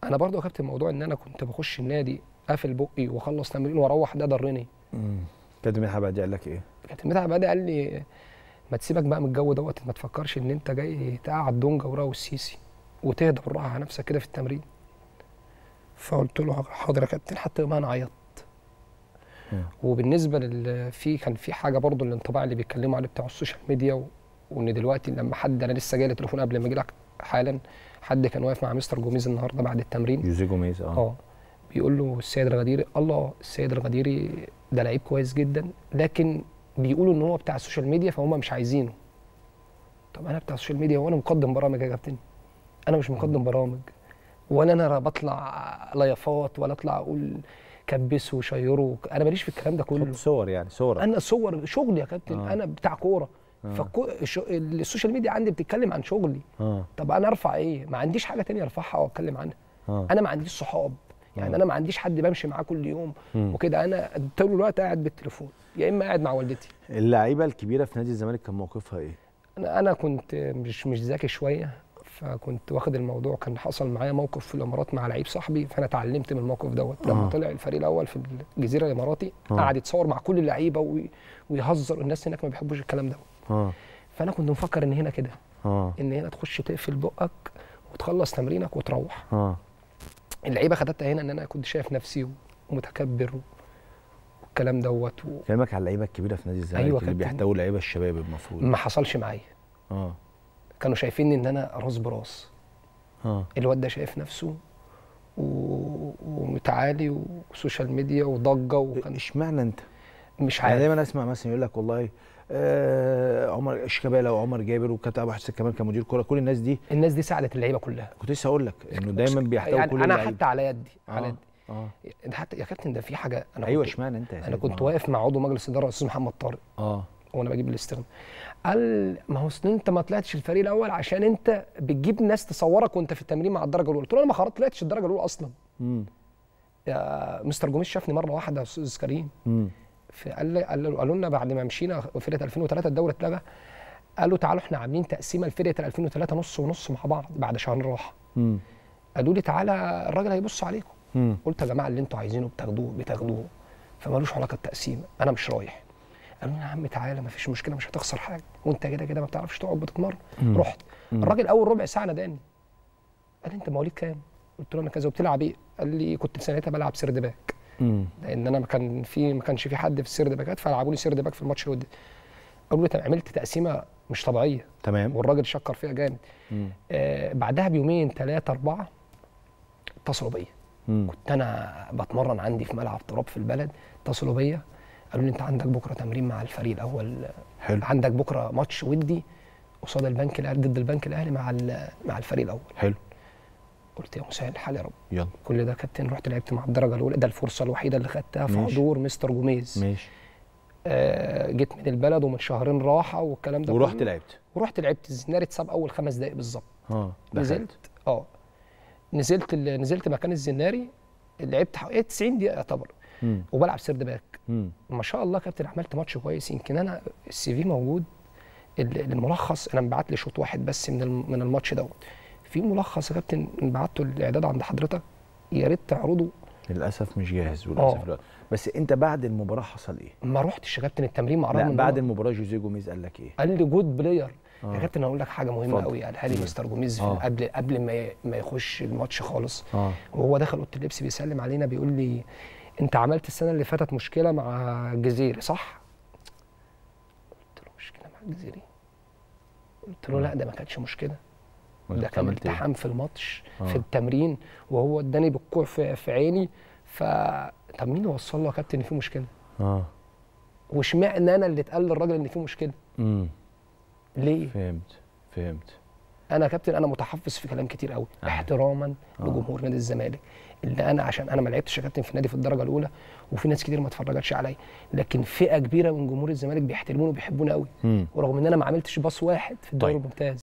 انا برضو يا كابتن موضوع ان انا كنت بخش النادي قافل بقي واخلص تمرين واروح ده ضرني امم كابتن مدحت بعد قال لك ايه؟ كابتن مدحت بقى قال لي ما تسيبك بقى من الجو دوت ما تفكرش ان انت جاي تقعد دونجا وراو السيسي وتهدى بالراحه على نفسك كده في التمرين فقلت له حاضر يا كابتن حتى يوم انا عيطت مم. وبالنسبه لل في كان في حاجه برضو الانطباع اللي بيتكلموا عليه بتاع السوشيال ميديا و... وان دلوقتي لما حد انا لسه جاي لي تليفون قبل ما اجي لك حالا حد كان واقف مع مستر جوميز النهارده بعد التمرين جوزيه جوميز اه اه بيقول له السيد الغديري الله السيد الغديري ده لعيب كويس جدا لكن بيقولوا ان هو بتاع السوشيال ميديا فهم مش عايزينه طب انا بتاع السوشيال ميديا وانا مقدم برامج يا كابتن انا مش مقدم برامج ولا انا بطلع ليافات ولا اطلع اقول كبسوا وشيروا انا ماليش في الكلام ده كله خد صور يعني صور انا صور شغلي يا كابتن آه. انا بتاع كوره آه. فالسوشيال ميديا عندي بتتكلم عن شغلي اه طب انا ارفع ايه ما عنديش حاجه تانية ارفعها او اتكلم عنها اه انا ما عنديش صحاب يعني آه. انا ما عنديش حد بمشي معاه كل يوم مم. وكده انا طول الوقت قاعد بالتليفون يا اما قاعد مع والدتي اللعيبه الكبيره في نادي الزمالك كان موقفها ايه؟ انا انا كنت مش مش ذكي شويه فكنت واخد الموضوع كان حصل معايا موقف في الامارات مع لعيب صاحبي فانا اتعلمت من الموقف دوت لما آه. طلع الفريق الاول في الجزيره الاماراتي آه. قعد يتصور مع كل اللعيبه وي- ويهزر الناس هناك ما بيحبوش الكلام ده اه فانا كنت مفكر ان هنا كده اه ان هنا تخش تقفل بقك وتخلص تمرينك وتروح اه اللعيبه خدتها هنا ان انا كنت شايف نفسي ومتكبر والكلام دوت و... كلامك على اللعيبه الكبيره في نادي الزمالك أيوة اللي كابتن. بيحتووا اللعيبه الشباب المفروض ما حصلش معايا اه كانوا شايفين ان انا راس براس اه الواد ده شايف نفسه و... ومتعالي وسوشيال ميديا وضجه وكان اشمعنى انت؟ مش يعني عارف دايما اسمع مثلا يقول لك والله آه عمر شيكابالا وعمر جابر وكابتن ابو حسين كمان كان مدير كوره كل الناس دي الناس دي ساعدت اللعيبه كلها كنت لسه اقول لك انه دايما بيحتووا يعني كل انا اللعيبة. حتى على يدي على اه يدي اه ده حتى يا كابتن ده في حاجه انا ايوه كنت اشمعنى انت يا انا سيد؟ كنت ما- واقف مع عضو مجلس اداره الاستاذ محمد طارق اه وانا بجيب الاستغناء قال ما هو أصل انت ما طلعتش الفريق الاول عشان انت بتجيب ناس تصورك وانت في التمرين مع الدرجه الاولى قلت له انا ما خلاص طلعتش الدرجه الاولى اصلا امم يا مستر جوميز شافني مره واحده يا استاذ كريم امم فقال لي قال له قالوا لنا بعد ما مشينا فرقه 2003 الدوري اتلغى قالوا تعالوا احنا عاملين تقسيمه لفرقه 2003 نص ونص مع بعض بعد شهرين راحه امم قالوا لي تعالى الراجل هيبص عليكم امم قلت يا جماعه اللي انتوا عايزينه بتاخدوه بتاخدوه فمالوش علاقه التقسيم انا مش رايح قالوا لي يا عم تعالى ما فيش مشكله مش هتخسر حاجه وانت كده كده ما بتعرفش تقعد بتتمرن مم. رحت مم. الراجل اول ربع ساعه ناداني قال لي انت مواليد كام؟ قلت له انا كذا وبتلعب ايه؟ قال لي كنت ساعتها بلعب سيرد باك امم لان انا ما كان في ما كانش في حد في السيرد باكات فلعبوا لي سيرد باك في الماتش الودي قالوا لي طب عملت تقسيمه مش طبيعيه تمام والراجل شكر فيها جامد امم آه بعدها بيومين ثلاثه اربعه اتصلوا بيا امم كنت انا بتمرن عندي في ملعب تراب في البلد اتصلوا بيا قالوا لي انت عندك بكره تمرين مع الفريق الاول حلو عندك بكره ماتش ودي قصاد البنك الاهلي ضد البنك الاهلي مع ال- مع الفريق الاول حلو قلت يا مسهل الحال يا رب يلا كل ده كابتن رحت لعبت مع الدرجه الاولى ده الفرصه الوحيده اللي خدتها في ماشي. حضور مستر جوميز ماشي آه جيت من البلد ومن شهرين راحه والكلام ده ورحت كله. لعبت ورحت لعبت الزناري اتصاب اول خمس دقائق بالظبط اه نزلت دخلت اه نزلت ال- نزلت مكان الزناري لعبت حوالي 90 دقيقه يعتبر امم وبلعب سيرد باك امم ما شاء الله كابتن عملت ماتش كويس يمكن انا السي في موجود ال- الملخص انا مبعت لي شوط واحد بس من الم- من الماتش دوت في ملخص يا كابتن بعته الاعداد عند حضرتك يا ريت تعرضه للاسف مش جاهز آه. وللاسف لا. بس انت بعد المباراه حصل ايه؟ ما رحتش يا كابتن التمرين مع لا رغم إن بعد هو المباراه جوزيه جوميز قال لك ايه؟ قال لي جود بلاير آه. يا كابتن هقول لك حاجه مهمه اتفضل. قوي قالها لي مم. مستر جوميز في- آه. قبل قبل ما ي- ما يخش الماتش خالص اه وهو داخل اوضه اللبس بيسلم علينا بيقول لي انت عملت السنه اللي فاتت مشكله مع الجزيري صح؟ قلت له مشكله مع الجزيري قلت له لا ده ما كانتش مشكله ده كان عملت إيه؟ التحام في الماتش آه. في التمرين وهو اداني بالكوع في, في عيني ف طب مين وصل له يا كابتن ان في مشكله؟ اه واشمعنى انا اللي اتقال للراجل ان في مشكله؟ امم ليه؟ فهمت فهمت انا يا كابتن انا متحفظ في كلام كتير قوي آه. احتراما آه. لجمهور نادي الزمالك اللي انا عشان انا ما لعبتش يا كابتن في النادي في الدرجه الاولى وفي ناس كتير ما اتفرجتش عليا لكن فئه كبيره من جمهور الزمالك بيحترموني وبيحبوني قوي امم ورغم ان انا ما عملتش باص واحد في الدوري طيب. الممتاز